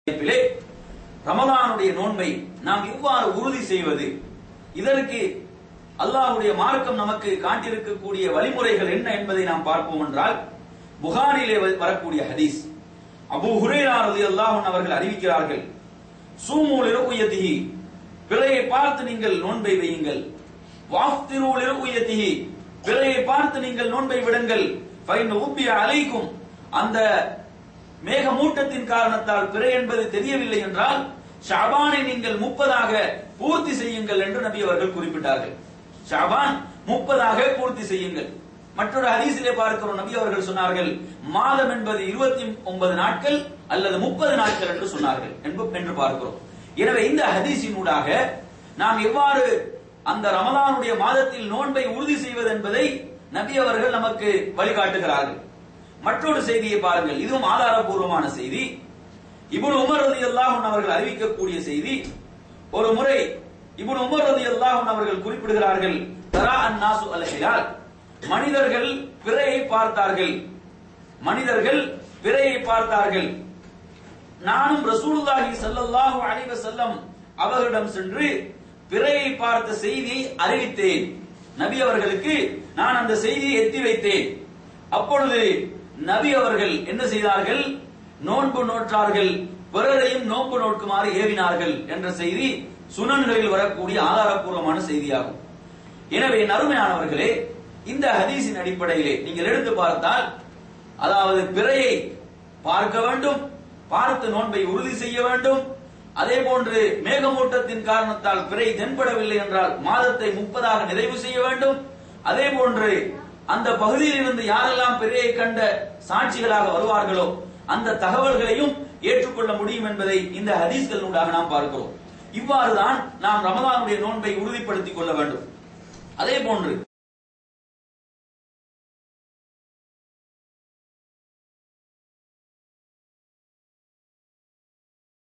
தலைப்பிலே ரமலானுடைய நோன்பை நாம் எவ்வாறு உறுதி செய்வது இதற்கு அல்லாஹ்வுடைய மார்க்கம் நமக்கு காட்டியிருக்கக்கூடிய வழிமுறைகள் என்ன என்பதை நாம் பார்ப்போம் என்றால் புகாரிலே வ- வரக்கூடிய ஹதீஸ் அபூ ஹுரைரா ரலியல்லாஹு அன்ஹு அவர்கள் அறிவிக்கிறார்கள் சூமு லிருயதிஹி பிறையை பார்த்து நீங்கள் நோன்பை வையுங்கள் வாஃப்திரு லிருயதிஹி பிறையை பார்த்து நீங்கள் நோன்பை விடுங்கள் ஃபைன் உப்பிய அலைக்கும் அந்த மேகமூட்டத்தின் காரணத்தால் பிறை என்பது தெரியவில்லை என்றால் ஷாபானை நீங்கள் முப்பதாக பூர்த்தி செய்யுங்கள் என்று நபி அவர்கள் குறிப்பிட்டார்கள் ஷாபான் முப்பதாக பூர்த்தி செய்யுங்கள் மற்றொரு ஹதீஸிலே பார்க்கிறோம் நபி அவர்கள் சொன்னார்கள் மாதம் என்பது இருபத்தி ஒன்பது நாட்கள் அல்லது முப்பது நாட்கள் என்று சொன்னார்கள் என்ப- என்று பார்க்கிறோம் எனவே இந்த ஹதீஸினூடாக நாம் எவ்வாறு அந்த ரமலானுடைய மாதத்தில் நோன்பை உறுதி செய்வது என்பதை நபி அவர்கள் நமக்கு வழிகாட்டுகிறார்கள் மற்றொரு செய்தியை பாருங்கள் இதுவும் ஆதாரபூர்வமான செய்தி இப்னு உமர் ரலியல்லாஹு அன்ஹு அவர்கள் அறிவிக்கக்கூடிய செய்தி ஒரு முறை இப்னு உமர் ரலியல்லாஹு அன்ஹு அவர்கள் குறிப்பிடுகிறார்கள் தரா அன்னாசு அல் ஹிலால் மனிதர்கள் பிறையை பார்த்தார்கள் மனிதர்கள் பிறையை பார்த்தார்கள் நானும் ரசூலுல்லாஹி ஸல்லல்லாஹு அலைஹி வஸல்லம் அவர்களிடம் சென்று பிறையை பார்த்த செய்தியை அறிவித்தேன் நபி அவர்களுக்கு நான் அந்த செய்தியை எத்தி வைத்தேன் அப்பொழுது நபி அவர்கள் என்ன செய்தார்கள் நோன்பு நோற்றார்கள் பிறரையும் நோன்பு நோக்குமாறு ஏவினார்கள் என்ற செய்தி சுனன்களில் வரக்கூடிய ஆதாரப்பூர்வமான செய்தியாகும் எனவே நறுமையானவர்களே இந்த ஹதீஸின் அடிப்படையிலே நீங்கள் எடுத்து பார்த்தால் அதாவது பிறையை பார்க்க வேண்டும் பார்த்து நோன்பை உறுதி செய்ய வேண்டும் அதே போன்று மேகமூட்டத்தின் காரணத்தால் பிறை தென்படவில்லை என்றால் மாதத்தை முப்பதாக நிறைவு செய்ய வேண்டும் அதே போன்று அந்த பகுதியில் இருந்து யாரெல்லாம் பிறையை கண்ட சாட்சிகளாக வருவார்களோ அந்த தகவல்களையும் ஏற்றுக்கொள்ள முடியும் என்பதை இந்த ஹதீஸ்களூடாக நாம் பார்க்கிறோம் இவ்வாறுதான் நாம் ரமதானுடைய நோன்பை உறுதிப்படுத்திக் கொள்ள வேண்டும் அதே போன்று